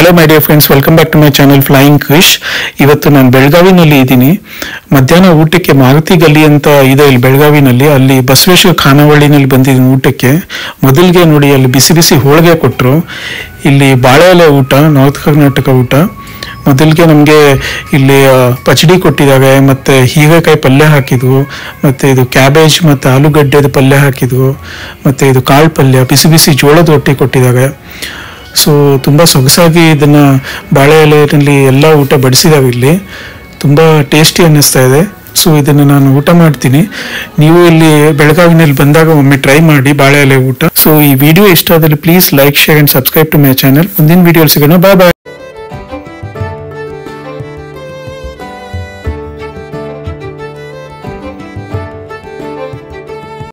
hello my dear friends welcome back to my channel flying Krish ಇವತ್ತು ನಾನು ಬೆಳಗಾವಿನಲ್ಲಿ ಇದ್ದೀನಿ ಮಧ್ಯಾಹ್ನ ಊಟಕ್ಕೆ ಮಾರುತಿ ಗಲ್ಲಿ ಅಂತ ಇದೆ ಇಲ್ಲಿ ಬೆಳಗಾವಿನಲ್ಲಿ ಅಲ್ಲಿ ಬಸವೇಶ್ವರ ಖಾನಾವಳಿನಲ್ಲಿ ಬಂದಿದ್ದೀನಿ ಊಟಕ್ಕೆ ಮೊದಲಿಗೆ ನೋಡಿ ಅಲ್ಲಿ ಬಿಸಿ ಬಿಸಿ ಹೋಳಿಗೆ ಕೊಟ್ಟರು ಇಲ್ಲಿ ಬಾಳೆ ಎಲೆ ಊಟ ನಾರ್ತ್ ಕರ್ನಾಟಕ ಊಟ ಮೊದಲಿಗೆ ನಮಗೆ ಇಲ್ಲಿ ಆ, ಪಚಡಿ ಕೊಟ್ಟಿದ್ದಾರೆ ಮತ್ತೆ ಹೀರೆಕಾಯಿ ಪಲ್ಯ ಹಾಕಿದ್ವು ಮತ್ತೆ ಇದು ಕ್ಯಾಬೇಜ್ ಮತ್ತೆ ಆಲೂಗಡ್ಡೆದ ಪಲ್ಯ ಹಾಕಿದ್ವು ಮತ್ತೆ ಇದು ಕಾಳು ಪಲ್ಯ ಬಿಸಿ ಬಿಸಿ ಜೋಳದ ರೊಟ್ಟಿ ಕೊಟ್ಟಿದ್ದಾರೆ ಸೊ ತುಂಬ ಸೊಗಸಾಗಿ ಇದನ್ನ ಬಾಳೆ ಎಲೆಯಲ್ಲಿ ಎಲ್ಲ ಊಟ ಬಡಿಸಿದಾವೆ ಇಲ್ಲಿ ತುಂಬ ಟೇಸ್ಟಿ ಅನ್ನಿಸ್ತಾ ಇದೆ ಸೊ ಇದನ್ನು ನಾನು ಊಟ ಮಾಡ್ತೀನಿ ನೀವು ಇಲ್ಲಿ ಬೆಳಗಾವಿನಲ್ಲಿ ಬಂದಾಗ ಒಮ್ಮೆ ಟ್ರೈ ಮಾಡಿ ಬಾಳೆ ಎಲೆ ಊಟ ಸೊ ಈ ವಿಡಿಯೋ ಇಷ್ಟ ಆದಲ್ಲಿ please like share and subscribe to my channel ಮುಂದಿನ ವಿಡಿಯೋ ಸಿಗೋಣ ಬಾಯ್ ಬಾಯ್